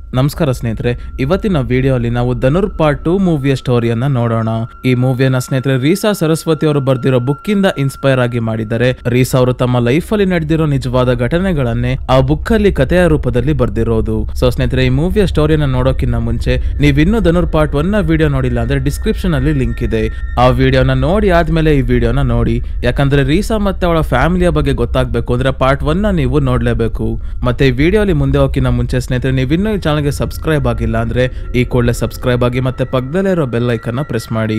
ನಮಸ್ಕಾರ ಸ್ನೇಹಿತರೆ ಇವತ್ತಿನ ವಿಡಿಯೋಲಿ ನಾವು ಧನುರ್ ಪಾರ್ಟ್ ಟೂ ಮೂವಿಯ ಸ್ಟೋರಿಯನ್ನ ನೋಡೋಣ ಈ ಮೂವಿಯನ್ನ ಸ್ನೇಹಿತರೆ ರೀಸಾ ಸರಸ್ವತಿ ಅವರು ಬರ್ದಿರೋ ಬುಕ್ ಇಂದ ಇನ್ಸ್ಪೈರ್ ಆಗಿ ಮಾಡಿದ್ದಾರೆ ರೀಸಾ ಅವರು ತಮ್ಮ ಲೈಫ್ ಅಲ್ಲಿ ನಡೆದಿರೋ ನಿಜವಾದ ಘಟನೆಗಳನ್ನೇ ಆ ಬುಕ್ ಅಲ್ಲಿ ಕಥೆಯ ರೂಪದಲ್ಲಿ ಬರ್ದಿರೋದು ಸೊ ಸ್ನೇಹಿತರೆ ಈ ಮೂವಿಯ ಸ್ಟೋರಿಯನ್ನ ನೋಡೋಕ್ಕಿಂತ ಮುಂಚೆ ನೀವಿನ್ನೂ ಧನುರ್ ಪಾರ್ಟ್ ಒನ್ ನ ವಿಡಿಯೋ ನೋಡಿಲ್ಲ ಅಂದ್ರೆ ಡಿಸ್ಕ್ರಿಪ್ಷನ್ ಅಲ್ಲಿ ಲಿಂಕ್ ಇದೆ ಆ ವಿಡಿಯೋನ ನೋಡಿ ಆದ್ಮೇಲೆ ಈ ವಿಡಿಯೋನ ನೋಡಿ ಯಾಕಂದ್ರೆ ರೀಸಾ ಮತ್ತೆ ಅವಳ ಫ್ಯಾಮಿಲಿಯ ಬಗ್ಗೆ ಗೊತ್ತಾಗ್ಬೇಕು ಅಂದ್ರೆ ಪಾರ್ಟ್ ಒನ್ ನ ನೀವು ನೋಡ್ಲೇಬೇಕು ಮತ್ತೆ ಈ ವಿಡಿಯೋಲಿ ಮುಂದೆ ಹೋಗಿನ ಮುಂಚೆ ಸ್ನೇಹಿತರೆ ನೀವಿನ್ನೂ ಈ ಚಾನಲ್ಗೆ ಸಬ್ಸ್ಕ್ರೈಬ್ ಆಗಿಲ್ಲ ಅಂದ್ರೆ ಈ ಕೂಡಲೇ ಸಬ್ಸ್ಕ್ರೈಬ್ ಆಗಿ ಮತ್ತೆ ಪಕ್ಕದಲ್ಲೇ ಇರೋ ಬೆಲ್ ಐಕನ್ನ ಪ್ರೆಸ್ ಮಾಡಿ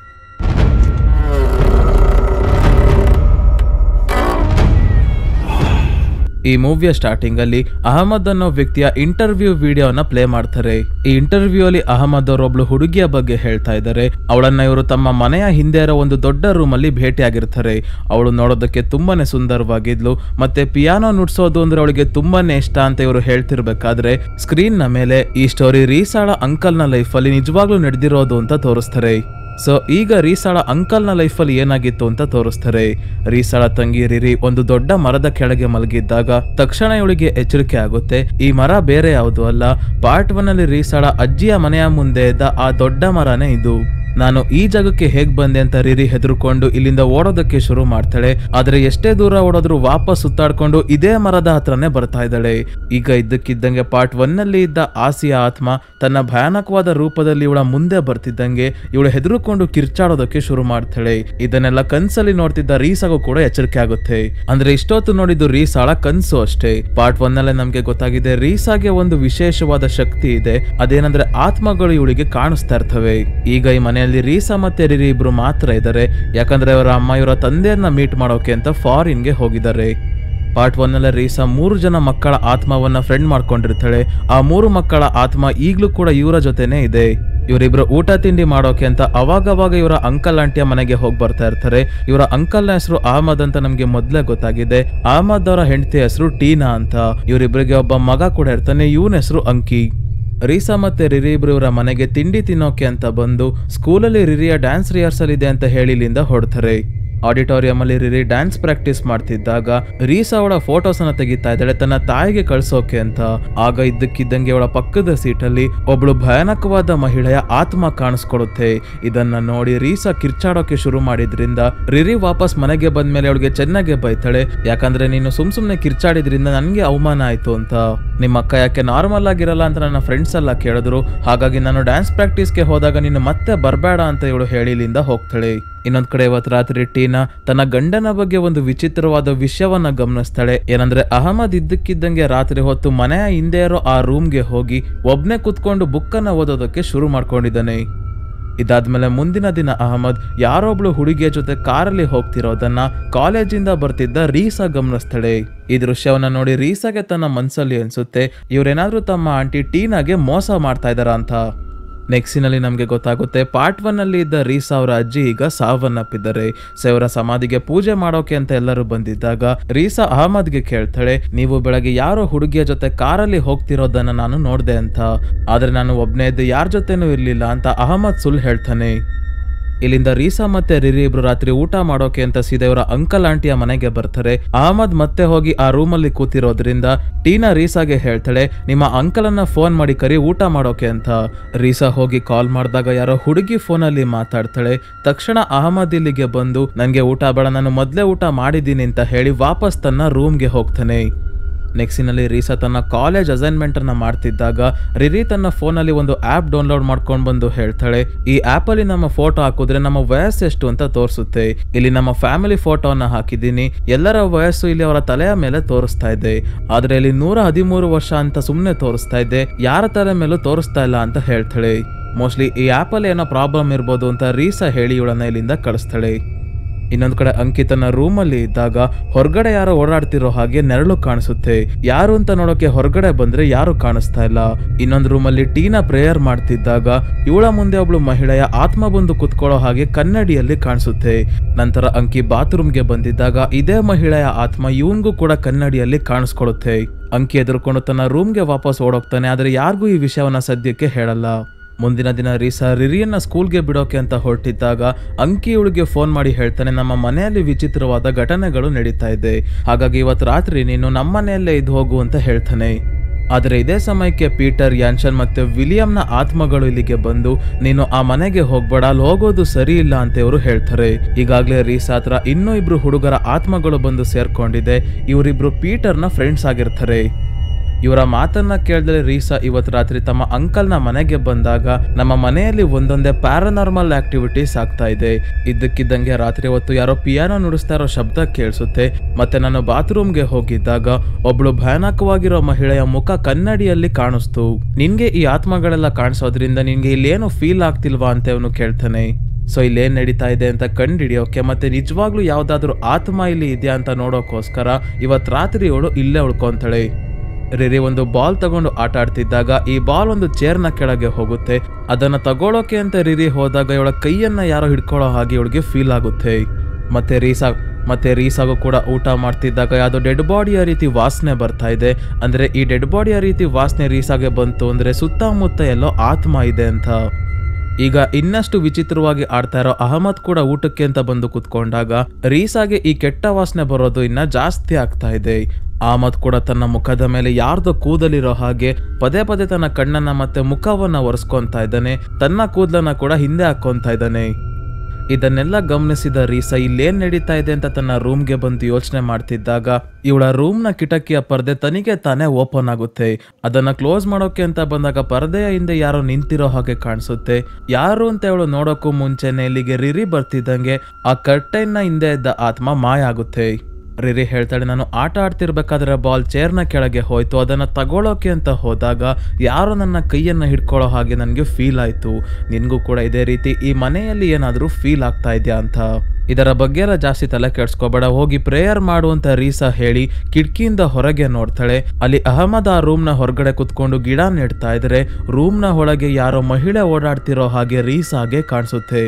ಈ ಮೂವಿಯ ಸ್ಟಾರ್ಟಿಂಗ್ ಅಲ್ಲಿ ಅಹಮದ್ ಅನ್ನೋ ವ್ಯಕ್ತಿಯ ಇಂಟರ್ವ್ಯೂ ವಿಡಿಯೋನ ಪ್ಲೇ ಮಾಡ್ತಾರೆ ಈ ಇಂಟರ್ವ್ಯೂ ಅಲ್ಲಿ ಅಹಮದ್ ಅವರೊಬ್ಳು ಹುಡುಗಿಯ ಬಗ್ಗೆ ಹೇಳ್ತಾ ಇದ್ದಾರೆ ಅವಳನ್ನ ಇವರು ತಮ್ಮ ಮನೆಯ ಹಿಂದೆ ಇರೋ ಒಂದು ದೊಡ್ಡ ರೂಮ್ ಅಲ್ಲಿ ಭೇಟಿಯಾಗಿರ್ತಾರೆ ಅವಳು ನೋಡೋದಕ್ಕೆ ತುಂಬಾನೇ ಸುಂದರವಾಗಿದ್ಲು ಮತ್ತೆ ಪಿಯಾನೋ ನುಡ್ಸೋದು ಅಂದ್ರೆ ಅವಳಿಗೆ ತುಂಬಾನೇ ಇಷ್ಟ ಅಂತ ಇವರು ಹೇಳ್ತಿರ್ಬೇಕಾದ್ರೆ ಸ್ಕ್ರೀನ್ ನ ಮೇಲೆ ಈ ಸ್ಟೋರಿ ರೀಸಾಳ ಅಂಕಲ್ ನ ಲೈಫ್ ಅಲ್ಲಿ ನಿಜವಾಗ್ಲೂ ನಡೆದಿರೋದು ಅಂತ ತೋರಿಸ್ತಾರೆ ಸೊ ಈಗ ರೀಸಾಳ ಅಂಕಲ್ನ ಲೈಫಲ್ಲಿ ಏನಾಗಿತ್ತು ಅಂತ ತೋರಿಸ್ತಾರೆ ರೀಸಾಳ ತಂಗಿ ರಿರಿ ಒಂದು ದೊಡ್ಡ ಮರದ ಕೆಳಗೆ ಮಲಗಿದ್ದಾಗ ತಕ್ಷಣ ಇವಳಿಗೆ ಎಚ್ಚರಿಕೆ ಆಗುತ್ತೆ ಈ ಮರ ಬೇರೆ ಯಾವುದು ಅಲ್ಲ ಪಾರ್ಟ್ ಒನ್ ಅಲ್ಲಿ ರೀಸಾಳ ಅಜ್ಜಿಯ ಮನೆಯ ಮುಂದೆ ಇದ್ದ ಆ ದೊಡ್ಡ ಮರನೇ ಇದು ನಾನು ಈ ಜಾಗಕ್ಕೆ ಹೇಗ್ ಬಂದೆ ಅಂತ ರಿರಿ ಹೆದರ್ಕೊಂಡು ಇಲ್ಲಿಂದ ಓಡೋದಕ್ಕೆ ಶುರು ಮಾಡ್ತಾಳೆ ಆದ್ರೆ ಎಷ್ಟೇ ದೂರ ಓಡೋದ್ರು ವಾಪಸ್ ಸುತ್ತಾಡ್ಕೊಂಡು ಇದೇ ಮರದ ಹತ್ರನೇ ಬರ್ತಾ ಇದ್ದಾಳೆ ಈಗ ಇದ್ದಕ್ಕಿದ್ದಂಗೆ ಪಾರ್ಟ್ ಒನ್ ನಲ್ಲಿ ಇದ್ದ ಆಸಿಯ ಆತ್ಮ ತನ್ನ ಭಯಾನಕವಾದ ರೂಪದಲ್ಲಿ ಇವಳ ಮುಂದೆ ಬರ್ತಿದ್ದಂಗೆ ಇವಳು ಹೆದರ್ಕೊಂಡು ಕಿರ್ಚಾಡೋದಕ್ಕೆ ಶುರು ಮಾಡ್ತಾಳೆ ಇದನ್ನೆಲ್ಲ ಕನ್ಸಲ್ಲಿ ನೋಡ್ತಿದ್ದ ರೀಸಾಗೂ ಕೂಡ ಎಚ್ಚರಿಕೆ ಆಗುತ್ತೆ ಅಂದ್ರೆ ಇಷ್ಟೊತ್ತು ನೋಡಿದ್ದು ರೀಸಾಳ ಕನ್ಸು ಅಷ್ಟೇ ಪಾರ್ಟ್ ಒನ್ ನಲ್ಲೇ ನಮ್ಗೆ ಗೊತ್ತಾಗಿದೆ ರೀಸಾಗೆ ಒಂದು ವಿಶೇಷವಾದ ಶಕ್ತಿ ಇದೆ ಅದೇನಂದ್ರೆ ಆತ್ಮಗಳು ಇವಳಿಗೆ ಕಾಣಿಸ್ತಾ ಇರ್ತವೆ ಈಗ ಈ ಮನೆಯಲ್ಲಿ ರೀಸಾ ಮತ್ತೆ ರಿರಿ ಇಬ್ರು ಮಾತ್ರ ಇದ್ದಾರೆ ಯಾಕಂದ್ರೆ ಅವರ ಅಮ್ಮ ಇವರ ತಂದೆಯನ್ನ ಮೀಟ್ ಮಾಡೋಕೆ ಅಂತ ಫಾರಿನ್ಗೆ ಹೋಗಿದ್ದಾರೆ ಪಾರ್ಟ್ ಒನ್ ಅಲ್ಲ ರೀಸಾ ಮೂರು ಜನ ಮಕ್ಕಳ ಆತ್ಮವನ್ನ ಫ್ರೆಂಡ್ ಮಾಡ್ಕೊಂಡಿರ್ತಾಳೆ ಆ ಮೂರು ಮಕ್ಕಳ ಆತ್ಮ ಈಗ್ಲೂ ಕೂಡ ಇವರ ಜೊತೆನೆ ಇದೆ ಇವರಿಬ್ರು ಊಟ ತಿಂಡಿ ಮಾಡೋಕೆ ಅಂತ ಅವಾಗವಾಗ ಇವರ ಅಂಕಲ್ ಆಂಟಿಯ ಮನೆಗೆ ಹೋಗಿ ಬರ್ತಾ ಇರ್ತಾರೆ ಇವರ ಅಂಕಲ್ನ ಹೆಸರು ಅಹಮದ್ ಅಂತ ನಮ್ಗೆ ಮೊದ್ಲೇ ಗೊತ್ತಾಗಿದೆ ಅಹಮದ್ ಅವರ ಹೆಂಡತಿ ಹೆಸರು ಟೀನಾ ಅಂತ ಇವರಿಬ್ರಿಗೆ ಒಬ್ಬ ಮಗ ಕೂಡ ಇರ್ತಾನೆ ಇವನ ಹೆಸರು ಅಂಕಿ ರೀಸಾ ಮತ್ತೆ ರಿರಿ ಇಬ್ರು ಇವರ ಮನೆಗೆ ತಿಂಡಿ ತಿನ್ನೋಕೆ ಅಂತ ಬಂದು ಸ್ಕೂಲಲ್ಲಿ ರಿರಿಯ ಡ್ಯಾನ್ಸ್ ರಿಹರ್ಸಲ್ ಇದೆ ಅಂತ ಹೇಳಿ ಇಲ್ಲಿಂದ ಹೊಡ್ತಾರೆ ಆಡಿಟೋರಿಯಂ ಅಲ್ಲಿ ರಿರಿ ಡ್ಯಾನ್ಸ್ ಪ್ರಾಕ್ಟೀಸ್ ಮಾಡ್ತಿದ್ದಾಗ ರೀಸಾ ಅವಳ ಫೋಟೋಸ್ ಅನ್ನ ತೆಗಿತಾ ಇದ್ದಾಳೆ ತನ್ನ ತಾಯಿಗೆ ಕಳ್ಸೋಕೆ ಅಂತ ಆಗ ಇದ್ದಕ್ಕಿದ್ದಂಗೆ ಅವಳ ಪಕ್ಕದ ಸೀಟಲ್ಲಿ ಒಬ್ಳು ಭಯಾನಕವಾದ ಮಹಿಳೆಯ ಆತ್ಮ ಕಾಣಿಸ್ಕೊಡುತ್ತೆ ಇದನ್ನ ನೋಡಿ ರೀಸಾ ಕಿರ್ಚಾಡೋಕೆ ಶುರು ಮಾಡಿದ್ರಿಂದ ರಿರಿ ವಾಪಸ್ ಮನೆಗೆ ಬಂದ್ಮೇಲೆ ಅವಳಿಗೆ ಚೆನ್ನಾಗೆ ಬೈತಾಳೆ ಯಾಕಂದ್ರೆ ನೀನು ಸುಮ್ ಸುಮ್ನೆ ಕಿರ್ಚಾಡಿದ್ರಿಂದ ನನ್ಗೆ ಅವಮಾನ ಆಯ್ತು ಅಂತ ನಿಮ್ಮ ಅಕ್ಕ ಯಾಕೆ ನಾರ್ಮಲ್ ಆಗಿರಲ್ಲ ಅಂತ ನನ್ನ ಫ್ರೆಂಡ್ಸ್ ಎಲ್ಲ ಕೇಳಿದ್ರು ಹಾಗಾಗಿ ನಾನು ಡ್ಯಾನ್ಸ್ ಪ್ರಾಕ್ಟೀಸ್ಗೆ ಹೋದಾಗ ನೀನು ಮತ್ತೆ ಬರಬೇಡ ಅಂತ ಇವಳು ಹೇಳಿಲಿಂದ ಹೋಗ್ತಾಳೆ ಇನ್ನೊಂದ್ ಕಡೆ ಇವತ್ತು ರಾತ್ರಿ ಟೀನಾ ತನ್ನ ಗಂಡನ ಬಗ್ಗೆ ಒಂದು ವಿಚಿತ್ರವಾದ ವಿಷಯವನ್ನ ಗಮನಿಸ್ತಾಳೆ ಏನಂದ್ರೆ ಅಹಮದ್ ಇದ್ದಕ್ಕಿದ್ದಂಗೆ ರಾತ್ರಿ ಹೊತ್ತು ಮನೆಯ ಹಿಂದೆ ಇರೋ ಆ ರೂಮ್ಗೆ ಹೋಗಿ ಒಬ್ನೇ ಕುತ್ಕೊಂಡು ಬುಕ್ಕನ್ನ ಓದೋದಕ್ಕೆ ಶುರು ಮಾಡ್ಕೊಂಡಿದ್ದಾನೆ ಇದಾದ್ಮೇಲೆ ಮುಂದಿನ ದಿನ ಅಹಮದ್ ಯಾರೊಬ್ಳು ಹುಡುಗಿಯ ಜೊತೆ ಕಾರಲ್ಲಿ ಹೋಗ್ತಿರೋದನ್ನ ಕಾಲೇಜಿಂದ ಬರ್ತಿದ್ದ ರೀಸಾ ಗಮನಿಸ್ತಾಳೆ ಈ ದೃಶ್ಯವನ್ನ ನೋಡಿ ರೀಸಾಗೆ ತನ್ನ ಮನ್ಸಲ್ಲಿ ಅನ್ಸುತ್ತೆ ಇವ್ರೇನಾದ್ರೂ ತಮ್ಮ ಆಂಟಿ ಟೀನಾಗೆ ಮೋಸ ಮಾಡ್ತಾ ಇದಾರ ಅಂತ ನೆಕ್ಸ್ಟಿನಲ್ಲಿ ನಮಗೆ ಗೊತ್ತಾಗುತ್ತೆ ಪಾರ್ಟ್ ಒನ್ ಅಲ್ಲಿ ಇದ್ದ ರೀಸಾ ಅವರ ಅಜ್ಜಿ ಈಗ ಸಾವನ್ನಪ್ಪಿದ್ದಾರೆ ಸೊ ಇವರ ಸಮಾಧಿಗೆ ಪೂಜೆ ಮಾಡೋಕೆ ಅಂತ ಎಲ್ಲರೂ ಬಂದಿದ್ದಾಗ ರೀಸಾ ಅಹಮದ್ಗೆ ಕೇಳ್ತಾಳೆ ನೀವು ಬೆಳಗ್ಗೆ ಯಾರೋ ಹುಡುಗಿಯ ಜೊತೆ ಕಾರಲ್ಲಿ ಹೋಗ್ತಿರೋದನ್ನ ನಾನು ನೋಡ್ದೆ ಅಂತ ಆದ್ರೆ ನಾನು ಒಬ್ನೇ ಇದ್ದು ಯಾರ ಜೊತೆನೂ ಇರ್ಲಿಲ್ಲ ಅಂತ ಅಹಮದ್ ಸುಲ್ ಹೇಳ್ತಾನೆ ಇಲ್ಲಿಂದ ರೀಸಾ ಮತ್ತೆ ರಿರಿ ಇಬ್ರು ರಾತ್ರಿ ಊಟ ಮಾಡೋಕೆ ಅಂತ ಸೀದಾ ಇವರ ಅಂಕಲ್ ಆಂಟಿಯ ಮನೆಗೆ ಬರ್ತಾರೆ ಅಹಮದ್ ಮತ್ತೆ ಹೋಗಿ ಆ ರೂಮಲ್ಲಿ ಕೂತಿರೋದ್ರಿಂದ ಟೀನಾ ರೀಸಾಗೆ ಹೇಳ್ತಾಳೆ ನಿಮ್ಮ ಅಂಕಲನ್ನ ಫೋನ್ ಮಾಡಿ ಕರಿ ಊಟ ಮಾಡೋಕೆ ಅಂತ ರೀಸಾ ಹೋಗಿ ಕಾಲ್ ಮಾಡಿದಾಗ ಯಾರೋ ಹುಡುಗಿ ಫೋನಲ್ಲಿ ಮಾತಾಡ್ತಾಳೆ ತಕ್ಷಣ ಅಹಮದ್ ಇಲ್ಲಿಗೆ ಬಂದು ನನ್ಗೆ ಊಟ ಬೇಡ ನಾನು ಮೊದ್ಲೇ ಊಟ ಮಾಡಿದ್ದೀನಿ ಅಂತ ಹೇಳಿ ವಾಪಸ್ ತನ್ನ ರೂಮ್ಗೆ ಹೋಗ್ತಾನೆ ನೆಕ್ಸ್ಟಿನಲ್ಲಿ ರೀಸಾ ತನ್ನ ಕಾಲೇಜ್ ಅಸೈನ್ಮೆಂಟ್ ಅನ್ನ ಮಾಡ್ತಿದ್ದಾಗ ರಿರಿ ತನ್ನ ಫೋನಲ್ಲಿ ಒಂದು ಆ್ಯಪ್ ಡೌನ್ಲೋಡ್ ಮಾಡ್ಕೊಂಡು ಬಂದು ಹೇಳ್ತಾಳೆ ಈ ಆ್ಯಪ್ ಅಲ್ಲಿ ನಮ್ಮ ಫೋಟೋ ಹಾಕಿದ್ರೆ ನಮ್ಮ ವಯಸ್ಸು ಎಷ್ಟು ಅಂತ ತೋರಿಸುತ್ತೆ ಇಲ್ಲಿ ನಮ್ಮ ಫ್ಯಾಮಿಲಿ ಫೋಟೋನ ಹಾಕಿದ್ದೀನಿ ಎಲ್ಲರ ವಯಸ್ಸು ಇಲ್ಲಿ ಅವರ ತಲೆಯ ಮೇಲೆ ತೋರಿಸ್ತಾ ಇದೆ ಆದ್ರೆ ಇಲ್ಲಿ ನೂರ ಹದಿಮೂರು ವರ್ಷ ಅಂತ ಸುಮ್ಮನೆ ತೋರಿಸ್ತಾ ಇದೆ ಯಾರ ತಲೆ ಮೇಲೂ ತೋರಿಸ್ತಾ ಇಲ್ಲ ಅಂತ ಹೇಳ್ತಾಳೆ ಮೋಸ್ಟ್ಲಿ ಈ ಆ್ಯಪಲ್ಲಿ ಏನೋ ಪ್ರಾಬ್ಲಮ್ ಇರ್ಬೋದು ಅಂತ ರೀಸಾ ಹೇಳಿ ಇವಳನ್ನ ಇಲ್ಲಿಂದ ಕಳಿಸ್ತಾಳೆ ಇನ್ನೊಂದ್ ಕಡೆ ಅಂಕಿತನ ರೂಮಲ್ಲಿ ಇದ್ದಾಗ ಹೊರಗಡೆ ಯಾರೋ ಓಡಾಡ್ತಿರೋ ಹಾಗೆ ನೆರಳು ಕಾಣಿಸುತ್ತೆ ಯಾರು ಅಂತ ನೋಡೋಕೆ ಹೊರಗಡೆ ಬಂದ್ರೆ ಯಾರು ಕಾಣಿಸ್ತಾ ಇಲ್ಲ ಇನ್ನೊಂದ್ ರೂಮಲ್ಲಿ ಟೀನಾ ಪ್ರೇಯರ್ ಮಾಡ್ತಿದ್ದಾಗ ಇವಳ ಮುಂದೆ ಒಬ್ಳು ಮಹಿಳೆಯ ಆತ್ಮ ಬಂದು ಕುತ್ಕೊಳ್ಳೋ ಹಾಗೆ ಕನ್ನಡಿಯಲ್ಲಿ ಕಾಣಿಸುತ್ತೆ ನಂತರ ಅಂಕಿ ಬಾತ್ರೂಮ್ಗೆ ಬಂದಿದ್ದಾಗ ಇದೇ ಮಹಿಳೆಯ ಆತ್ಮ ಇವನ್ಗೂ ಕೂಡ ಕನ್ನಡಿಯಲ್ಲಿ ಕಾಣಿಸ್ಕೊಳ್ಳುತ್ತೆ ಅಂಕಿ ಎದುರ್ಕೊಂಡು ತನ್ನ ರೂಮ್ಗೆ ವಾಪಸ್ ಓಡೋಗ್ತಾನೆ ಆದ್ರೆ ಯಾರಿಗೂ ಈ ವಿಷಯವನ್ನ ಸದ್ಯಕ್ಕೆ ಹೇಳಲ್ಲ ಮುಂದಿನ ದಿನ ರೀಸಾ ರಿರಿಯನ್ನ ಸ್ಕೂಲ್ಗೆ ಬಿಡೋಕೆ ಅಂತ ಹೊರಟಿದ್ದಾಗ ಅಂಕಿ ಇವಳಿಗೆ ಫೋನ್ ಮಾಡಿ ಹೇಳ್ತಾನೆ ನಮ್ಮ ಮನೆಯಲ್ಲಿ ವಿಚಿತ್ರವಾದ ಘಟನೆಗಳು ನಡೀತಾ ಇದೆ ಹಾಗಾಗಿ ಇವತ್ತು ರಾತ್ರಿ ನೀನು ನಮ್ಮ ಮನೆಯಲ್ಲೇ ಇದ್ದು ಹೋಗು ಅಂತ ಹೇಳ್ತಾನೆ ಆದರೆ ಇದೇ ಸಮಯಕ್ಕೆ ಪೀಟರ್ ಯಾನ್ಸನ್ ಮತ್ತೆ ವಿಲಿಯಂನ ಆತ್ಮಗಳು ಇಲ್ಲಿಗೆ ಬಂದು ನೀನು ಆ ಮನೆಗೆ ಹೋಗ್ಬೇಡ ಅಲ್ಲಿ ಹೋಗೋದು ಸರಿ ಇಲ್ಲ ಅಂತ ಇವರು ಹೇಳ್ತಾರೆ ಈಗಾಗಲೇ ರೀಸಾ ಹತ್ರ ಇನ್ನೂ ಇಬ್ರು ಹುಡುಗರ ಆತ್ಮಗಳು ಬಂದು ಸೇರ್ಕೊಂಡಿದೆ ಇವರಿಬ್ರು ಪೀಟರ್ನ ಫ್ರೆಂಡ್ಸ್ ಆಗಿರ್ತಾರೆ ಇವರ ಮಾತನ್ನ ಕೇಳಿದ್ರೆ ರೀಸಾ ಇವತ್ತು ರಾತ್ರಿ ತಮ್ಮ ಅಂಕಲ್ನ ಮನೆಗೆ ಬಂದಾಗ ನಮ್ಮ ಮನೆಯಲ್ಲಿ ಒಂದೊಂದೇ ಪ್ಯಾರನಾರ್ಮಲ್ ಆಕ್ಟಿವಿಟೀಸ್ ಆಗ್ತಾ ಇದೆ ಇದ್ದಕ್ಕಿದ್ದಂಗೆ ರಾತ್ರಿ ಹೊತ್ತು ಯಾರೋ ಪಿಯಾನೋ ನುಡಿಸ್ತಾ ಇರೋ ಶಬ್ದ ಕೇಳಿಸುತ್ತೆ ಮತ್ತೆ ನಾನು ಬಾತ್ರೂಮ್ಗೆ ಹೋಗಿದ್ದಾಗ ಒಬ್ಳು ಭಯಾನಕವಾಗಿರೋ ಮಹಿಳೆಯ ಮುಖ ಕನ್ನಡಿಯಲ್ಲಿ ಕಾಣಿಸ್ತು ನಿನ್ಗೆ ಈ ಆತ್ಮಗಳೆಲ್ಲ ಕಾಣಿಸೋದ್ರಿಂದ ನಿನ್ಗೆ ಇಲ್ಲೇನು ಫೀಲ್ ಆಗ್ತಿಲ್ವಾ ಅಂತ ಇವನು ಕೇಳ್ತಾನೆ ಸೊ ಇಲ್ಲೇನ್ ನಡೀತಾ ಇದೆ ಅಂತ ಕಂಡಿಡಿಯೋಕೆ ಮತ್ತೆ ನಿಜವಾಗ್ಲೂ ಯಾವ್ದಾದ್ರು ಆತ್ಮ ಇಲ್ಲಿ ಇದೆಯಾ ಅಂತ ನೋಡೋಕೋಸ್ಕರ ಇವತ್ ರಾತ್ರಿ ಇವಳು ಇಲ್ಲೇ ಉಳ್ಕೊಂತಾಳೆ ರಿರಿ ಒಂದು ಬಾಲ್ ತಗೊಂಡು ಆಟ ಆಡ್ತಿದ್ದಾಗ ಈ ಬಾಲ್ ಒಂದು ಚೇರ್ನ ಕೆಳಗೆ ಹೋಗುತ್ತೆ ಅದನ್ನ ತಗೊಳೋಕೆ ಅಂತ ರಿರಿ ಹೋದಾಗ ಇವಳ ಕೈಯನ್ನ ಯಾರೋ ಹಿಡ್ಕೊಳ್ಳೋ ಹಾಗೆ ಇವಳಿಗೆ ಫೀಲ್ ಆಗುತ್ತೆ ಮತ್ತೆ ರೀಸಾ ಮತ್ತೆ ರೀಸಾಗೂ ಕೂಡ ಊಟ ಮಾಡ್ತಿದ್ದಾಗ ಯಾವ್ದೋ ಡೆಡ್ ಬಾಡಿಯ ರೀತಿ ವಾಸನೆ ಬರ್ತಾ ಇದೆ ಅಂದ್ರೆ ಈ ಡೆಡ್ ಬಾಡಿಯ ರೀತಿ ವಾಸನೆ ರೀಸಾಗೆ ಬಂತು ಅಂದ್ರೆ ಸುತ್ತಮುತ್ತ ಎಲ್ಲೋ ಆತ್ಮ ಇದೆ ಅಂತ ಈಗ ಇನ್ನಷ್ಟು ವಿಚಿತ್ರವಾಗಿ ಆಡ್ತಾ ಇರೋ ಅಹಮದ್ ಕೂಡ ಊಟಕ್ಕೆ ಅಂತ ಬಂದು ಕುತ್ಕೊಂಡಾಗ ರೀಸಾಗೆ ಈ ಕೆಟ್ಟ ವಾಸನೆ ಬರೋದು ಇನ್ನ ಜಾಸ್ತಿ ಆಗ್ತಾ ಇದೆ ಅಹಮದ್ ಕೂಡ ತನ್ನ ಮುಖದ ಮೇಲೆ ಯಾರ್ದೋ ಕೂದಲಿರೋ ಹಾಗೆ ಪದೇ ಪದೇ ತನ್ನ ಕಣ್ಣನ್ನ ಮತ್ತೆ ಮುಖವನ್ನ ಒರೆಸ್ಕೊಂತಾ ಇದ್ದಾನೆ ತನ್ನ ಕೂದಲನ್ನ ಕೂಡ ಹಿಂದೆ ಹಾಕೊಂತಾ ಇದ್ದಾನೆ ಇದನ್ನೆಲ್ಲ ಗಮನಿಸಿದ ರೀಸಾ ಇಲ್ಲೇನ್ ನಡೀತಾ ಇದೆ ಅಂತ ತನ್ನ ರೂಮ್ಗೆ ಬಂದು ಯೋಚನೆ ಮಾಡ್ತಿದ್ದಾಗ ಇವಳ ರೂಮ್ನ ಕಿಟಕಿಯ ಪರ್ದೆ ತನಿಗೆ ತಾನೇ ಓಪನ್ ಆಗುತ್ತೆ ಅದನ್ನ ಕ್ಲೋಸ್ ಮಾಡೋಕೆ ಅಂತ ಬಂದಾಗ ಪರದೆಯ ಹಿಂದೆ ಯಾರೋ ನಿಂತಿರೋ ಹಾಗೆ ಕಾಣಿಸುತ್ತೆ ಯಾರು ಅಂತ ಇವಳು ನೋಡೋಕ್ಕೂ ಮುಂಚೆನೆ ಇಲ್ಲಿಗೆ ರಿರಿ ಬರ್ತಿದ್ದಂಗೆ ಆ ಕರ್ಟೈನ್ನ ಹಿಂದೆ ಇದ್ದ ಆತ್ಮ ಮಾಯ ಆಗುತ್ತೆ ರಿರಿ ಹೇಳ್ತಾಳೆ ನಾನು ಆಟ ಆಡ್ತಿರ್ಬೇಕಾದ್ರೆ ಬಾಲ್ ಚೇರ್ನ ಕೆಳಗೆ ಹೋಯ್ತು ಅದನ್ನ ತಗೊಳ್ಳೋಕೆ ಅಂತ ಹೋದಾಗ ಯಾರೋ ನನ್ನ ಕೈಯನ್ನ ಹಿಡ್ಕೊಳ್ಳೋ ಹಾಗೆ ನನಗೆ ಫೀಲ್ ಆಯ್ತು ನಿನ್ಗೂ ಕೂಡ ಇದೇ ರೀತಿ ಈ ಮನೆಯಲ್ಲಿ ಏನಾದರೂ ಫೀಲ್ ಆಗ್ತಾ ಇದೆಯಾ ಅಂತ ಇದರ ಬಗ್ಗೆ ಎಲ್ಲ ಜಾಸ್ತಿ ತಲೆ ಕೆಡ್ಸ್ಕೋಬೇಡ ಹೋಗಿ ಪ್ರೇಯರ್ ಮಾಡು ಅಂತ ರೀಸಾ ಹೇಳಿ ಕಿಟಕಿಯಿಂದ ಹೊರಗೆ ನೋಡ್ತಾಳೆ ಅಲ್ಲಿ ಅಹಮದ್ ಆ ರೂಮ್ನ ಹೊರಗಡೆ ಕುತ್ಕೊಂಡು ಗಿಡ ನೆಡ್ತಾ ಇದ್ರೆ ರೂಮ್ನ ಒಳಗೆ ಯಾರೋ ಮಹಿಳೆ ಓಡಾಡ್ತಿರೋ ಹಾಗೆ ರೀಸಾಗೆ ಕಾಣಿಸುತ್ತೆ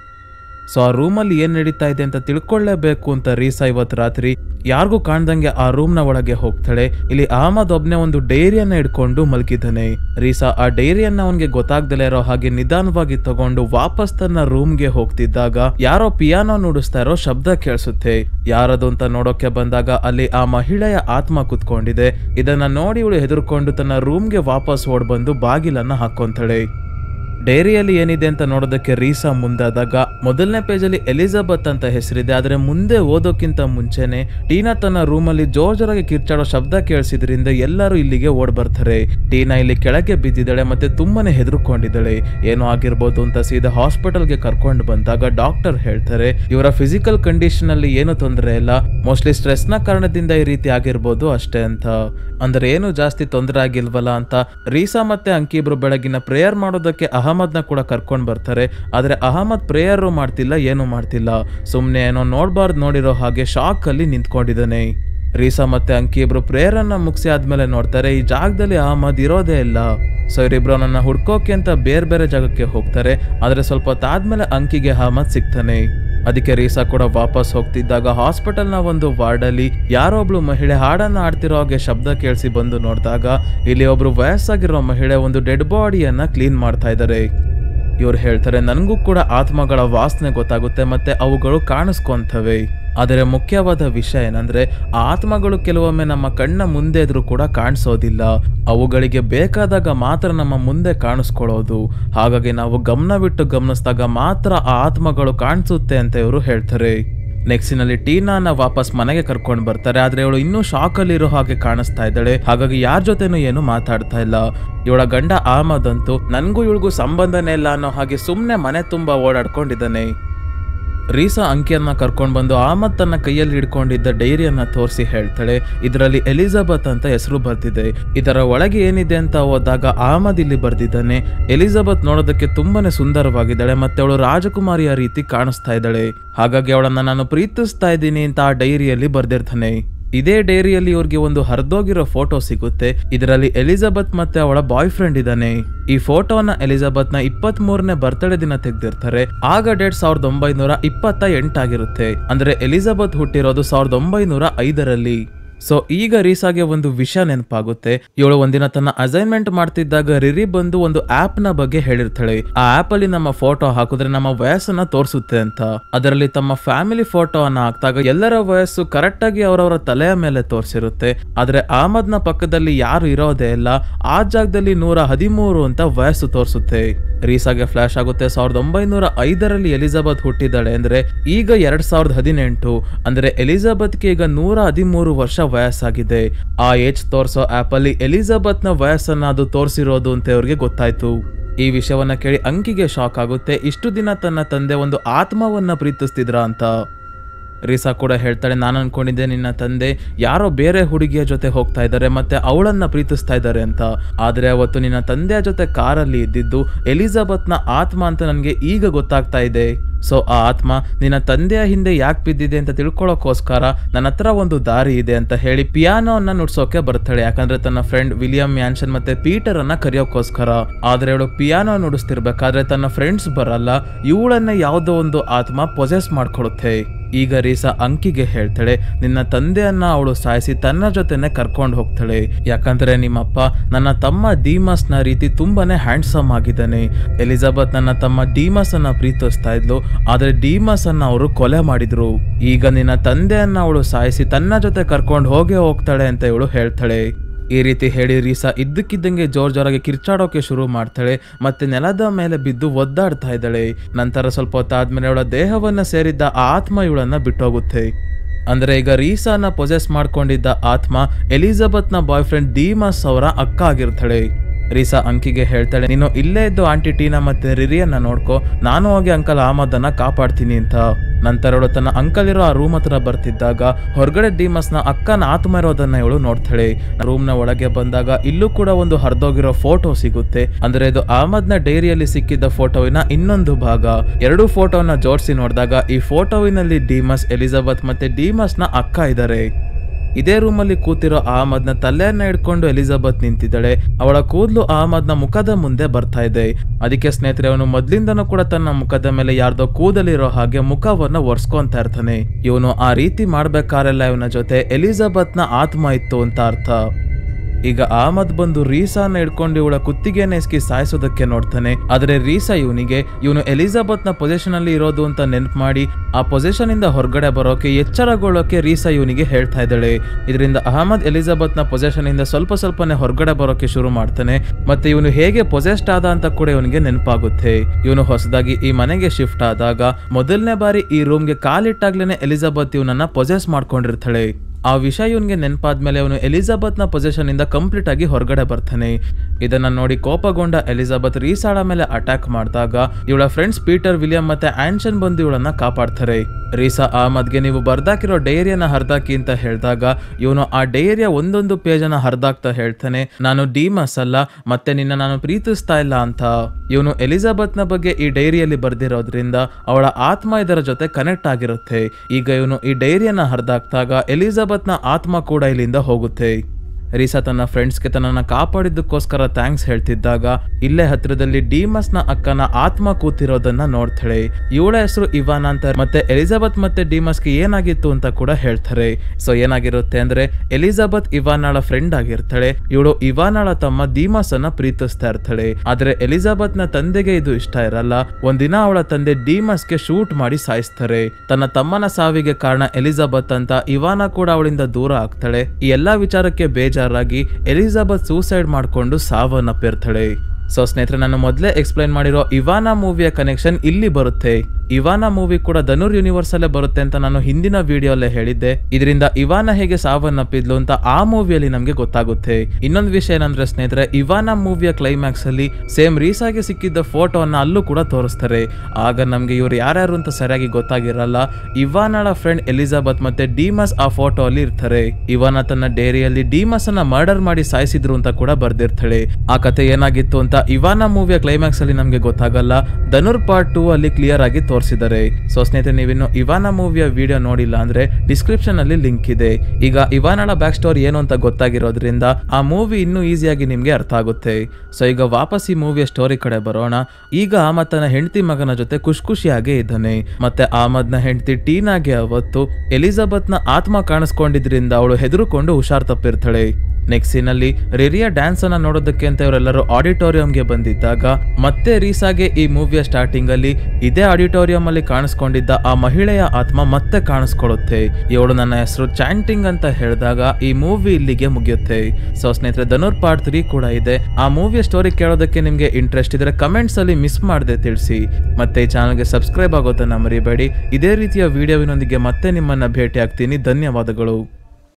ಸೊ ಆ ರೂಮಲ್ಲಿ ಏನ್ ನಡೀತಾ ಇದೆ ಅಂತ ತಿಳ್ಕೊಳ್ಳೇಬೇಕು ಅಂತ ರೀಸಾ ಇವತ್ತು ರಾತ್ರಿ ಯಾರಿಗೂ ಕಾಣ್ದಂಗೆ ಆ ರೂಮ್ನ ಒಳಗೆ ಹೋಗ್ತಾಳೆ ಇಲ್ಲಿ ಅಹಮದ್ ಒಬ್ನೇ ಒಂದು ಡೈರಿಯನ್ನ ಇಟ್ಕೊಂಡು ಮಲ್ಗಿದ್ದಾನೆ ರೀಸಾ ಆ ಡೈರಿಯನ್ನ ಅವನ್ಗೆ ಗೊತ್ತಾಗ್ದಲೇ ಇರೋ ಹಾಗೆ ನಿಧಾನವಾಗಿ ತಗೊಂಡು ವಾಪಸ್ ತನ್ನ ರೂಮ್ಗೆ ಹೋಗ್ತಿದ್ದಾಗ ಯಾರೋ ಪಿಯಾನೋ ನುಡಿಸ್ತಾ ಇರೋ ಶಬ್ದ ಕೇಳಿಸುತ್ತೆ ಯಾರದು ಅಂತ ನೋಡೋಕೆ ಬಂದಾಗ ಅಲ್ಲಿ ಆ ಮಹಿಳೆಯ ಆತ್ಮ ಕುತ್ಕೊಂಡಿದೆ ಇದನ್ನ ನೋಡಿ ಇವಳು ಹೆದರ್ಕೊಂಡು ತನ್ನ ರೂಮ್ಗೆ ವಾಪಸ್ ಓಡ್ ಬಂದು ಬಾಗಿಲನ್ನ ಹಾಕೊಂತಾಳೆ ಡೈರಿಯಲ್ಲಿ ಏನಿದೆ ಅಂತ ನೋಡೋದಕ್ಕೆ ರೀಸಾ ಮುಂದಾದಾಗ ಮೊದಲನೇ ಪೇಜಲ್ಲಿ ಎಲಿಜಬೆತ್ ಅಂತ ಹೆಸರಿದೆ ಆದರೆ ಮುಂದೆ ಓದೋಕ್ಕಿಂತ ಮುಂಚೆನೆ ಟೀನಾ ತನ್ನ ರೂಮಲ್ಲಿ ಜೋರ್ ಜೋರಾಗಿ ಕಿರ್ಚಾಡೋ ಶಬ್ದ ಕೇಳಿಸಿದ್ರಿಂದ ಎಲ್ಲರೂ ಇಲ್ಲಿಗೆ ಓಡ್ ಬರ್ತಾರೆ ಟೀನಾ ಇಲ್ಲಿ ಕೆಳಗೆ ಬಿದ್ದಿದ್ದಾಳೆ ಮತ್ತೆ ತುಂಬಾನೇ ಹೆದರ್ಕೊಂಡಿದ್ದಾಳೆ ಏನೋ ಆಗಿರ್ಬೋದು ಅಂತ ಸೀದಾ ಹಾಸ್ಪಿಟಲ್ಗೆ ಕರ್ಕೊಂಡು ಬಂದಾಗ ಡಾಕ್ಟರ್ ಹೇಳ್ತಾರೆ ಇವರ ಫಿಸಿಕಲ್ ಕಂಡೀಷನ್ ಅಲ್ಲಿ ಏನು ತೊಂದರೆ ಇಲ್ಲ ಮೋಸ್ಟ್ಲಿ ಸ್ಟ್ರೆಸ್ ನ ಕಾರಣದಿಂದ ಈ ರೀತಿ ಆಗಿರ್ಬೋದು ಅಷ್ಟೇ ಅಂತ ಅಂದ್ರೆ ಏನು ಜಾಸ್ತಿ ತೊಂದರೆ ಆಗಿಲ್ವಲ್ಲ ಅಂತ ರೀಸಾ ಮತ್ತೆ ಅಂಕಿ ಇಬ್ರು ಬೆಳಗಿನ ಪ್ರೇಯರ್ ಮಾಡೋದಕ್ಕೆ ಅಹಮದ್ನ ಕೂಡ ಕರ್ಕೊಂಡ್ ಬರ್ತಾರೆ ಆದ್ರೆ ಅಹಮದ್ ಪ್ರೇಯರು ಮಾಡ್ತಿಲ್ಲ ಏನು ಮಾಡ್ತಿಲ್ಲ ಸುಮ್ನೆ ಏನೋ ನೋಡ್ಬಾರ್ದು ನೋಡಿರೋ ಹಾಗೆ ಶಾಕ್ ಅಲ್ಲಿ ನಿಂತ್ಕೊಂಡಿದ್ದಾನೆ ರೀಸಾ ಮತ್ತೆ ಅಂಕಿ ಇಬ್ರು ಪ್ರೇಯರ್ ಅನ್ನ ಮುಗಿಸಿ ಆದ್ಮೇಲೆ ನೋಡ್ತಾರೆ ಈ ಜಾಗದಲ್ಲಿ ಅಹಮದ್ ಇರೋದೇ ಇಲ್ಲ ಸೊ ಇವರಿಬ್ರು ನನ್ನ ಹುಡ್ಕೋಕೆ ಅಂತ ಬೇರೆ ಬೇರೆ ಜಾಗಕ್ಕೆ ಹೋಗ್ತಾರೆ ಆದ್ರೆ ಸ್ವಲ್ಪ ಹೊತ್ತಾದ್ಮೇಲೆ ಅಂಕಿಗೆ ಅಹಮದ್ ಸಿಗ್ತಾನೆ ಅದಕ್ಕೆ ರೀಸಾ ಕೂಡ ವಾಪಸ್ ಹೋಗ್ತಿದ್ದಾಗ ಹಾಸ್ಪಿಟಲ್ನ ಒಂದು ವಾರ್ಡಲ್ಲಿ ಯಾರೋ ಒಬ್ಳು ಮಹಿಳೆ ಹಾಡನ್ನ ಆಡ್ತಿರೋ ಹಾಗೆ ಶಬ್ದ ಕೇಳಿಸಿ ಬಂದು ನೋಡಿದಾಗ ಇಲ್ಲಿ ಒಬ್ರು ವಯಸ್ಸಾಗಿರೋ ಮಹಿಳೆ ಒಂದು ಡೆಡ್ ಬಾಡಿಯನ್ನ ಕ್ಲೀನ್ ಮಾಡ್ತಾ ಇದ್ದಾರೆ ಇವ್ರು ಹೇಳ್ತಾರೆ ನನಗೂ ಕೂಡ ಆತ್ಮಗಳ ವಾಸನೆ ಗೊತ್ತಾಗುತ್ತೆ ಮತ್ತೆ ಅವುಗಳು ಕಾಣಿಸ್ಕೊಂತವೆ ಆದರೆ ಮುಖ್ಯವಾದ ವಿಷಯ ಏನಂದ್ರೆ ಆ ಆತ್ಮಗಳು ಕೆಲವೊಮ್ಮೆ ನಮ್ಮ ಕಣ್ಣ ಮುಂದೆ ಇದ್ರೂ ಕೂಡ ಕಾಣಿಸೋದಿಲ್ಲ ಅವುಗಳಿಗೆ ಬೇಕಾದಾಗ ಮಾತ್ರ ನಮ್ಮ ಮುಂದೆ ಕಾಣಿಸ್ಕೊಳ್ಳೋದು ಹಾಗಾಗಿ ನಾವು ಗಮನವಿಟ್ಟು ಗಮನಿಸಿದಾಗ ಮಾತ್ರ ಆ ಆತ್ಮಗಳು ಕಾಣಿಸುತ್ತೆ ಅಂತ ಇವರು ಹೇಳ್ತಾರೆ ನೆಕ್ಸ್ಟಿನಲ್ಲಿ ಟೀನಾನ ವಾಪಸ್ ಮನೆಗೆ ಕರ್ಕೊಂಡು ಬರ್ತಾರೆ ಆದ್ರೆ ಇವಳು ಇನ್ನೂ ಶಾಕ್ ಅಲ್ಲಿ ಇರೋ ಹಾಗೆ ಕಾಣಿಸ್ತಾ ಇದ್ದಾಳೆ ಹಾಗಾಗಿ ಯಾರ ಜೊತೆನೂ ಏನು ಮಾತಾಡ್ತಾ ಇಲ್ಲ ಇವಳ ಗಂಡ ಆಮದ್ ಅಂತೂ ನನ್ಗೂ ಇವಳಿಗೂ ಸಂಬಂಧನೇ ಇಲ್ಲ ಅನ್ನೋ ಹಾಗೆ ಸುಮ್ಮನೆ ಮನೆ ತುಂಬಾ ಓಡಾಡ್ಕೊಂಡಿದ್ದಾನೆ ರೀಸಾ ಅಂಕಿಯನ್ನ ಕರ್ಕೊಂಡು ಬಂದು ಆಮದ್ ತನ್ನ ಕೈಯಲ್ಲಿ ಹಿಡ್ಕೊಂಡಿದ್ದ ಡೈರಿಯನ್ನ ತೋರಿಸಿ ಹೇಳ್ತಾಳೆ ಇದರಲ್ಲಿ ಎಲಿಜಬೆತ್ ಅಂತ ಹೆಸರು ಬರ್ತಿದೆ ಇದರ ಒಳಗೆ ಏನಿದೆ ಅಂತ ಹೋದಾಗ ಆಮದ್ ಇಲ್ಲಿ ಬರ್ದಿದ್ದಾನೆ ಎಲಿಜಬೆತ್ ನೋಡೋದಕ್ಕೆ ತುಂಬಾನೇ ಸುಂದರವಾಗಿದ್ದಾಳೆ ಮತ್ತೆ ಅವಳು ರಾಜಕುಮಾರಿಯ ರೀತಿ ಕಾಣಿಸ್ತಾ ಇದ್ದಾಳೆ ಹಾಗಾಗಿ ಅವಳನ್ನ ನಾನು ಪ್ರೀತಿಸ್ತಾ ಇದ್ದೀನಿ ಅಂತ ಆ ಡೈರಿಯಲ್ಲಿ ಬರ್ದಿರ್ತಾನೆ ಇದೇ ಡೈರಿಯಲ್ಲಿ ಇವ್ರಿಗೆ ಒಂದು ಹರಿದೋಗಿರೋ ಫೋಟೋ ಸಿಗುತ್ತೆ ಇದರಲ್ಲಿ ಎಲಿಜಬೆತ್ ಮತ್ತೆ ಅವಳ ಬಾಯ್ ಫ್ರೆಂಡ್ ಇದ್ದಾನೆ ಈ ಫೋಟೋನ ಎಲಿಜಬೆತ್ ನ ಇಪ್ಪತ್ತ್ ಮೂರನೇ ಬರ್ತಡೇ ದಿನ ತೆಗೆದಿರ್ತಾರೆ ಆಗ ಡೇಟ್ ಸಾವಿರದ ಒಂಬೈನೂರ ಇಪ್ಪತ್ತ ಎಂಟಾಗಿರುತ್ತೆ ಅಂದ್ರೆ ಎಲಿಜಬೆತ್ ಹುಟ್ಟಿರೋದು ಸಾವಿರದ ಒಂಬೈನೂರ ಐದರಲ್ಲಿ ಸೊ ಈಗ ರೀಸಾಗೆ ಒಂದು ವಿಷಯ ನೆನಪಾಗುತ್ತೆ ಇವಳು ಒಂದಿನ ತನ್ನ ಅಸೈನ್ಮೆಂಟ್ ಮಾಡ್ತಿದ್ದಾಗ ರಿರಿ ಬಂದು ಒಂದು ಆಪ್ ನ ಬಗ್ಗೆ ಹೇಳಿರ್ತಾಳೆ ಆ ಆಪ್ ಅಲ್ಲಿ ನಮ್ಮ ಫೋಟೋ ಹಾಕಿದ್ರೆ ನಮ್ಮ ವಯಸ್ಸನ್ನ ತೋರಿಸುತ್ತೆ ಅಂತ ಅದರಲ್ಲಿ ತಮ್ಮ ಫ್ಯಾಮಿಲಿ ಫೋಟೋ ಅನ್ನ ಹಾಕಿದಾಗ ಎಲ್ಲರ ವಯಸ್ಸು ಕರೆಕ್ಟ್ ಆಗಿ ಅವರವರ ತಲೆಯ ಮೇಲೆ ತೋರಿಸಿರುತ್ತೆ ಆದ್ರೆ ಆಮದ್ ನ ಪಕ್ಕದಲ್ಲಿ ಯಾರು ಇರೋದೇ ಇಲ್ಲ ಆ ಜಾಗದಲ್ಲಿ ನೂರ ಹದಿಮೂರು ಅಂತ ವಯಸ್ಸು ತೋರಿಸುತ್ತೆ ರೀಸಾಗೆ ಫ್ಲಾಶ್ ಆಗುತ್ತೆ ಸಾವಿರದ ಒಂಬೈನೂರ ಐದರಲ್ಲಿ ಎಲಿಜಬೆತ್ ಹುಟ್ಟಿದ್ದಾಳೆ ಅಂದ್ರೆ ಈಗ ಎರಡ್ ಸಾವಿರದ ಹದಿನೆಂಟು ಅಂದ್ರೆ ಎಲಿಜಬೆತ್ಗೆ ಈಗ ನೂರ ಹದಿಮೂರು ವರ್ಷ ವಯಸ್ಸಾಗಿದೆ ಆ ಏಜ್ ತೋರಿಸೋ ಆಪ್ ಅಲ್ಲಿ ಎಲಿಜಬೆತ್ ನ ವಯಸ್ಸನ್ನ ಅದು ತೋರಿಸಿರೋದು ಅಂತ ಇವ್ರಿಗೆ ಗೊತ್ತಾಯ್ತು ಈ ವಿಷಯವನ್ನ ಕೇಳಿ ಅಂಕಿಗೆ ಶಾಕ್ ಆಗುತ್ತೆ ಇಷ್ಟು ದಿನ ತನ್ನ ತಂದೆ ಒಂದು ಆತ್ಮವನ್ನ ಪ್ರೀತಿಸ್ತಿದ್ರ ಅಂತ ರೀಸಾ ಕೂಡ ಹೇಳ್ತಾಳೆ ನಾನು ಅನ್ಕೊಂಡಿದ್ದೆ ನಿನ್ನ ತಂದೆ ಯಾರೋ ಬೇರೆ ಹುಡುಗಿಯ ಜೊತೆ ಹೋಗ್ತಾ ಇದ್ದಾರೆ ಮತ್ತೆ ಅವಳನ್ನ ಪ್ರೀತಿಸ್ತಾ ಇದ್ದಾರೆ ಅಂತ ಆದ್ರೆ ಅವತ್ತು ನಿನ್ನ ತಂದೆಯ ಜೊತೆ ಕಾರಲ್ಲಿ ಇದ್ದಿದ್ದು ಎಲಿಜಬೆತ್ನ ಆತ್ಮ ಅಂತ ನನಗೆ ಈಗ ಗೊತ್ತಾಗ್ತಾ ಇದೆ ಸೊ ಆ ಆತ್ಮ ನಿನ್ನ ತಂದೆಯ ಹಿಂದೆ ಯಾಕೆ ಬಿದ್ದಿದೆ ಅಂತ ತಿಳ್ಕೊಳ್ಳೋಕೋಸ್ಕರ ನನ್ನ ಹತ್ರ ಒಂದು ದಾರಿ ಇದೆ ಅಂತ ಹೇಳಿ ಪಿಯಾನೋನ್ನ ನುಡ್ಸೋಕೆ ಬರ್ತಾಳೆ ಯಾಕಂದ್ರೆ ತನ್ನ ಫ್ರೆಂಡ್ ವಿಲಿಯಂ ಮ್ಯಾನ್ಸನ್ ಮತ್ತೆ ಪೀಟರ್ ಅನ್ನ ಕರೆಯೋಕೋಸ್ಕರ ಆದ್ರೆ ಅವಳು ಪಿಯಾನೋ ನುಡಿಸ್ತಿರ್ಬೇಕಾದ್ರೆ ತನ್ನ ಫ್ರೆಂಡ್ಸ್ ಬರಲ್ಲ ಇವಳನ್ನ ಯಾವುದೋ ಒಂದು ಆತ್ಮ ಪೊಸೆಸ್ ಮಾಡ್ಕೊಳುತ್ತೆ ಈಗ ರೀಸಾ ಅಂಕಿಗೆ ಹೇಳ್ತಾಳೆ ನಿನ್ನ ತಂದೆಯನ್ನ ಅವಳು ಸಾಯಿಸಿ ತನ್ನ ಜೊತೆನೆ ಕರ್ಕೊಂಡು ಹೋಗ್ತಾಳೆ ಯಾಕಂದ್ರೆ ನಿಮ್ಮಪ್ಪ ನನ್ನ ತಮ್ಮ ಡೀಮಸ್ ನ ರೀತಿ ತುಂಬಾನೇ ಹ್ಯಾಂಡ್ಸಮ್ ಆಗಿದ್ದಾನೆ ಎಲಿಜಬೆತ್ ನನ್ನ ತಮ್ಮ ಡೀಮಸ್ ಅನ್ನ ಪ್ರೀತಿಸ್ತಾ ಇದ್ಲು ಆದ್ರೆ ಡೀಮಸ್ ಅನ್ನ ಅವರು ಕೊಲೆ ಮಾಡಿದ್ರು ಈಗ ನಿನ್ನ ತಂದೆಯನ್ನ ಅವಳು ಸಾಯಿಸಿ ತನ್ನ ಜೊತೆ ಕರ್ಕೊಂಡು ಹೋಗೇ ಹೋಗ್ತಾಳೆ ಅಂತ ಇವಳು ಹೇಳ್ತಾಳೆ ಈ ರೀತಿ ಹೇಳಿ ರೀಸಾ ಇದ್ದಕ್ಕಿದ್ದಂಗೆ ಜೋರ್ ಜೋರಾಗಿ ಕಿರ್ಚಾಡೋಕೆ ಶುರು ಮಾಡ್ತಾಳೆ ಮತ್ತೆ ನೆಲದ ಮೇಲೆ ಬಿದ್ದು ಒದ್ದಾಡ್ತಾ ಇದ್ದಾಳೆ ನಂತರ ಸ್ವಲ್ಪ ಹೊತ್ತಾದ್ಮೇಲೆ ಅವಳ ದೇಹವನ್ನ ಸೇರಿದ್ದ ಆ ಆತ್ಮ ಇವಳನ್ನ ಬಿಟ್ಟೋಗುತ್ತೆ ಅಂದ್ರೆ ಈಗ ರೀಸಾನ ಪೊಸೆಸ್ ಮಾಡ್ಕೊಂಡಿದ್ದ ಆತ್ಮ ಎಲಿಜಬೆತ್ನ ಬಾಯ್ ಫ್ರೆಂಡ್ ಡೀಮಸ್ ಅವರ ಅಕ್ಕ ಆಗಿರ್ತಾಳೆ ರೀಸಾ ಅಂಕಿಗೆ ಹೇಳ್ತಾಳೆ ನೀನು ಇಲ್ಲೇ ಇದ್ದು ಆಂಟಿ ಟೀನಾ ಮತ್ತೆ ರಿರಿಯನ್ನ ನೋಡ್ಕೊ ನಾನು ಹೋಗಿ ಅಂಕಲ್ ಆಮದನ್ನ ಕಾಪಾಡ್ತೀನಿ ಅಂತ ನಂತರ ಅವಳು ತನ್ನ ಅಂಕಲ್ ಇರೋ ಆ ರೂಮ್ ಹತ್ರ ಬರ್ತಿದ್ದಾಗ ಹೊರಗಡೆ ನ ಅಕ್ಕನ ಆತ್ಮ ಇರೋದನ್ನ ಇವಳು ನೋಡ್ತಾಳೆ ರೂಮ್ ನ ಒಳಗೆ ಬಂದಾಗ ಇಲ್ಲೂ ಕೂಡ ಒಂದು ಹರಿದೋಗಿರೋ ಫೋಟೋ ಸಿಗುತ್ತೆ ಅಂದ್ರೆ ಇದು ಅಹಮದ್ನ ಡೈರಿಯಲ್ಲಿ ಸಿಕ್ಕಿದ್ದ ಫೋಟೋವಿನ ಇನ್ನೊಂದು ಭಾಗ ಎರಡು ಫೋಟೋನ ಜೋಡಿಸಿ ನೋಡಿದಾಗ ಈ ಫೋಟೋವಿನಲ್ಲಿ ಡಿಮಸ್ ಎಲಿಜಬೆತ್ ಮತ್ತೆ ಡಿಮಸ್ ನ ಅಕ್ಕ ಇದ್ದಾರೆ ಇದೇ ರೂಮಲ್ಲಿ ಕೂತಿರೋ ಅಹಮದ್ನ ತಲೆಯನ್ನ ಹಿಡ್ಕೊಂಡು ಎಲಿಜಬೆತ್ ನಿಂತಿದ್ದಾಳೆ ಅವಳ ಕೂದಲು ಅಹಮದ್ನ ಮುಖದ ಮುಂದೆ ಬರ್ತಾ ಇದೆ ಅದಕ್ಕೆ ಸ್ನೇಹಿತರೆ ಅವನು ಮೊದ್ಲಿಂದನೂ ಕೂಡ ತನ್ನ ಮುಖದ ಮೇಲೆ ಯಾರ್ದೋ ಕೂದಲಿರೋ ಹಾಗೆ ಮುಖವನ್ನ ಒರ್ಸ್ಕೊಂತಾ ಇರ್ತಾನೆ ಇವನು ಆ ರೀತಿ ಮಾಡ್ಬೇಕಾರೆಲ್ಲ ಇವನ ಜೊತೆ ಎಲಿಜಬೆತ್ನ ಆತ್ಮ ಇತ್ತು ಅಂತ ಅರ್ಥ ಈಗ ಅಹಮದ್ ಬಂದು ರೀಸಾನ ಹಿಡ್ಕೊಂಡು ಇವಳ ಕುತ್ತಿಗೆನ ಎಸ್ಕಿ ಸಾಯಿಸೋದಕ್ಕೆ ನೋಡ್ತಾನೆ ಆದ್ರೆ ರೀಸಾ ಇವನಿಗೆ ಇವನು ಎಲಿಜಬೆತ್ ನ ಪೊಸಿಷನ್ ಅಲ್ಲಿ ಇರೋದು ಅಂತ ನೆನ್ಪು ಮಾಡಿ ಆ ಪೊಸಿಷನ್ ಇಂದ ಹೊರಗಡೆ ಬರೋಕೆ ಎಚ್ಚರಗೊಳ್ಳೋಕೆ ರೀಸಾ ಇವನಿಗೆ ಹೇಳ್ತಾ ಇದ್ದಾಳೆ ಇದರಿಂದ ಅಹಮದ್ ಎಲಿಜಬೆತ್ ನ ಪೊಸಿಷನ್ ಇಂದ ಸ್ವಲ್ಪ ಸ್ವಲ್ಪನೇ ಹೊರಗಡೆ ಬರೋಕೆ ಶುರು ಮಾಡ್ತಾನೆ ಮತ್ತೆ ಇವನು ಹೇಗೆ ಪೊಸೆಸ್ಟ್ ಆದ ಅಂತ ಕೂಡ ಇವನಿಗೆ ನೆನಪಾಗುತ್ತೆ ಇವನು ಹೊಸದಾಗಿ ಈ ಮನೆಗೆ ಶಿಫ್ಟ್ ಆದಾಗ ಮೊದಲನೇ ಬಾರಿ ಈ ರೂಮ್ಗೆ ಕಾಲಿಟ್ಟಾಗ್ಲೇನೆ ಎಲಿಜಬೆತ್ ಇವನನ್ನ ಪೊಸೆಸ್ ಮಾಡ್ಕೊಂಡಿರ್ತಾಳೆ ಆ ವಿಷಯ ಇವನ್ಗೆ ನೆನಪಾದ್ಮೇಲೆ ಅವನು ಎಲಿಜಬೆತ್ನ ಪೊಸಿಷನ್ ಇಂದ ಕಂಪ್ಲೀಟ್ ಆಗಿ ಹೊರಗಡೆ ಬರ್ತಾನೆ ಇದನ್ನ ನೋಡಿ ಕೋಪಗೊಂಡ ಎಲಿಜಬೆತ್ ರೀಸಾಳ ಮೇಲೆ ಅಟ್ಯಾಕ್ ಮಾಡಿದಾಗ ಇವಳ ಫ್ರೆಂಡ್ಸ್ ಪೀಟರ್ ವಿಲಿಯಂ ಮತ್ತೆ ಆನ್ಸನ್ ಬಂದು ಇವಳನ್ನ ಕಾಪಾಡ್ತಾರೆ ರೀಸಾ ಅಹಮದ್ಗೆ ನೀವು ಬರ್ದಾಕಿರೋ ಡೈರಿಯನ್ನ ಹರ್ದಾಕಿ ಅಂತ ಹೇಳಿದಾಗ ಇವನು ಆ ಡೈರಿಯ ಒಂದೊಂದು ಪೇಜನ್ನ ಹರ್ದಾಕ್ತಾ ಹೇಳ್ತಾನೆ ನಾನು ಡಿಮಸ್ ಅಲ್ಲ ಮತ್ತೆ ನಿನ್ನ ನಾನು ಪ್ರೀತಿಸ್ತಾ ಇಲ್ಲ ಅಂತ ಇವನು ಎಲಿಜಬೆತ್ನ ಬಗ್ಗೆ ಈ ಡೈರಿಯಲ್ಲಿ ಬರ್ದಿರೋದ್ರಿಂದ ಅವಳ ಆತ್ಮ ಇದರ ಜೊತೆ ಕನೆಕ್ಟ್ ಆಗಿರುತ್ತೆ ಈಗ ಇವನು ಈ ಡೈರಿಯನ್ನ ಹರಿದಾಕ್ದಾಗ ಎಲಿಜಬೆತ್ನ ಆತ್ಮ ಕೂಡ ಇಲ್ಲಿಂದ ಹೋಗುತ್ತೆ ರೀಸಾ ತನ್ನ ಫ್ರೆಂಡ್ಸ್ಗೆ ತನ್ನನ್ನ ಕಾಪಾಡಿದ್ದಕ್ಕೋಸ್ಕರ ಥ್ಯಾಂಕ್ಸ್ ಹೇಳ್ತಿದ್ದಾಗ ಇಲ್ಲೇ ಹತ್ರದಲ್ಲಿ ಡಿಮಸ್ನ ಅಕ್ಕನ ಆತ್ಮ ಕೂತಿರೋದನ್ನ ನೋಡ್ತಾಳೆ ಇವಳ ಹೆಸರು ಇವಾನ ಅಂತ ಮತ್ತೆ ಎಲಿಜಬೆತ್ ಮತ್ತೆ ಡಿಮಸ್ಗೆ ಏನಾಗಿತ್ತು ಅಂತ ಕೂಡ ಹೇಳ್ತಾರೆ ಸೊ ಏನಾಗಿರುತ್ತೆ ಅಂದ್ರೆ ಎಲಿಜಬೆತ್ ಇವಾನಾಳ ಫ್ರೆಂಡ್ ಆಗಿರ್ತಾಳೆ ಇವಳು ಇವಾನಾಳ ತಮ್ಮ ಡಿಮಸ್ ಅನ್ನ ಪ್ರೀತಿಸ್ತಾ ಇರ್ತಾಳೆ ಆದ್ರೆ ಎಲಿಜಬೆತ್ ನ ತಂದೆಗೆ ಇದು ಇಷ್ಟ ಇರಲ್ಲ ಒಂದಿನ ಅವಳ ತಂದೆ ಡಿಮಸ್ಗೆ ಶೂಟ್ ಮಾಡಿ ಸಾಯಿಸ್ತಾರೆ ತನ್ನ ತಮ್ಮನ ಸಾವಿಗೆ ಕಾರಣ ಎಲಿಜಬೆತ್ ಅಂತ ಇವಾನ ಕೂಡ ಅವಳಿಂದ ದೂರ ಆಗ್ತಾಳೆ ಈ ಎಲ್ಲಾ ವಿಚಾರಕ್ಕೆ ಬೇಜಾರಾಗಿ ಎಲಿಜಬೆತ್ ಸೂಸೈಡ್ ಮಾಡ್ಕೊಂಡು ಸಾವನ್ನಪ್ಪಿರ್ತಾಳೆ ಸೊ ಸ್ನೇಹಿತರೆ ನಾನು ಮೊದಲೇ ಎಕ್ಸ್ಪ್ಲೈನ್ ಮಾಡಿರೋ ಇವಾನ ಮೂವಿಯ ಕನೆಕ್ಷನ್ ಇಲ್ಲಿ ಬರುತ್ತೆ ಇವಾನ ಮೂವಿ ಕೂಡ ಧನುರ್ ಯೂನಿವರ್ಸ್ ಅಲ್ಲೇ ಬರುತ್ತೆ ಅಂತ ನಾನು ಹಿಂದಿನ ವಿಡಿಯೋಲ್ಲೇ ಹೇಳಿದ್ದೆ ಇದರಿಂದ ಇವಾನ ಹೇಗೆ ಸಾವನ್ನಪ್ಪಿದ್ಲು ಅಂತ ಆ ಮೂವಿಯಲ್ಲಿ ನಮ್ಗೆ ಗೊತ್ತಾಗುತ್ತೆ ಇನ್ನೊಂದು ವಿಷಯ ಏನಂದ್ರೆ ಸ್ನೇಹಿತರೆ ಇವಾನ ಮೂವಿಯ ಕ್ಲೈಮ್ಯಾಕ್ಸ್ ಅಲ್ಲಿ ಸೇಮ್ ರೀಸಾಗೆ ಸಿಕ್ಕಿದ್ದ ಫೋಟೋವನ್ನ ಅಲ್ಲೂ ಕೂಡ ತೋರಿಸ್ತಾರೆ ಆಗ ನಮ್ಗೆ ಇವ್ರು ಯಾರ್ಯಾರು ಅಂತ ಸರಿಯಾಗಿ ಗೊತ್ತಾಗಿರಲ್ಲ ಇವಾನಳ ಫ್ರೆಂಡ್ ಎಲಿಜಬೆತ್ ಮತ್ತೆ ಡಿಮಸ್ ಆ ಫೋಟೋ ಅಲ್ಲಿ ಇರ್ತಾರೆ ಇವಾನ ತನ್ನ ಡೇರಿಯಲ್ಲಿ ಡಿಮಸ್ ಅನ್ನ ಮರ್ಡರ್ ಮಾಡಿ ಸಾಯಿಸಿದ್ರು ಅಂತ ಕೂಡ ಬರ್ದಿರ್ತಾಳೆ ಆ ಕತೆ ಏನಾಗಿತ್ತು ಅಂತ ಇವಾನ ಮೂವಿಯ ಕ್ಲೈಮ್ಯಾಕ್ಸ್ ಅಲ್ಲಿ ನಮ್ಗೆ ಗೊತ್ತಾಗಲ್ಲ ಧನುರ್ ಪಾರ್ಟ್ ಟೂ ಅಲ್ಲಿ ಕ್ಲಿಯರ್ ಆಗಿ ತೋರಿಸಿದ್ದಾರೆ ಸೊ ಸ್ನೇಹಿತರೆ ನೀವಿನ್ನು ಇವಾನ ಮೂವಿಯ ವಿಡಿಯೋ ನೋಡಿಲ್ಲ ಅಂದ್ರೆ ಡಿಸ್ಕ್ರಿಪ್ಷನ್ ಅಲ್ಲಿ ಲಿಂಕ್ ಇದೆ ಈಗ ಇವಾನಳ ಬ್ಯಾಕ್ ಸ್ಟೋರಿ ಏನು ಅಂತ ಗೊತ್ತಾಗಿರೋದ್ರಿಂದ ಆ ಮೂವಿ ಇನ್ನೂ ಈಸಿಯಾಗಿ ನಿಮ್ಗೆ ಅರ್ಥ ಆಗುತ್ತೆ ಸೊ ಈಗ ವಾಪಸ್ ಈ ಮೂವಿಯ ಸ್ಟೋರಿ ಕಡೆ ಬರೋಣ ಈಗ ಆಮದ್ ತನ್ನ ಹೆಂಡತಿ ಮಗನ ಜೊತೆ ಖುಷಿ ಖುಷಿಯಾಗಿ ಇದ್ದಾನೆ ಮತ್ತೆ ಆಮದ್ನ ಹೆಂಡತಿ ಟೀನಾಗೆ ಅವತ್ತು ಎಲಿಜಬೆತ್ ನ ಆತ್ಮ ಕಾಣಿಸ್ಕೊಂಡಿದ್ರಿಂದ ಅವಳು ಹೆದರುಕೊಂಡು ಹುಷಾರ್ ತಪ್ಪಿರ್ತಾಳೆ ನೆಕ್ಸ್ಟ್ ಸೀನಲ್ಲಿ ರಿರಿಯಾ ಡ್ಯಾನ್ಸ್ ಅನ್ನ ನೋಡೋದಕ್ಕೆ ಅಂತ ಇವರೆಲ್ಲರೂ ಆಡಿಟೋರಿಯಂಗೆ ಬಂದಿದ್ದಾಗ ಮತ್ತೆ ರೀಸಾಗೆ ಈ ಮೂವಿಯ ಸ್ಟಾರ್ಟಿಂಗ್ ಅಲ್ಲಿ ಇದೇ ಆಡಿಟೋರಿಯಂ ಅಲ್ಲಿ ಕಾಣಿಸ್ಕೊಂಡಿದ್ದ ಆ ಮಹಿಳೆಯ ಆತ್ಮ ಮತ್ತೆ ಕಾಣಿಸ್ಕೊಳ್ಳುತ್ತೆ ಇವಳು ನನ್ನ ಹೆಸರು ಚಾಂಟಿಂಗ್ ಅಂತ ಹೇಳಿದಾಗ ಈ ಮೂವಿ ಇಲ್ಲಿಗೆ ಮುಗಿಯುತ್ತೆ ಸೊ ಸ್ನೇಹಿತರೆ ಧನುರ್ ಪಾರ್ಟ್ ತ್ರೀ ಕೂಡ ಇದೆ ಆ ಮೂವಿಯ ಸ್ಟೋರಿ ಕೇಳೋದಕ್ಕೆ ನಿಮ್ಗೆ ಇಂಟ್ರೆಸ್ಟ್ ಇದ್ರೆ ಕಮೆಂಟ್ಸ್ ಅಲ್ಲಿ ಮಿಸ್ ಮಾಡದೆ ತಿಳಿಸಿ ಮತ್ತೆ ಈ ಚಾನಲ್ಗೆ ಸಬ್ಸ್ಕ್ರೈಬ್ ಆಗೋದನ್ನ ಮರಿಬೇಡಿ ಇದೇ ರೀತಿಯ ವಿಡಿಯೋವಿನೊಂದಿಗೆ ಮತ್ತೆ ನಿಮ್ಮನ್ನ ಭೇಟಿ ಆಗ್ತೀನಿ ಧನ್ಯವಾದಗಳು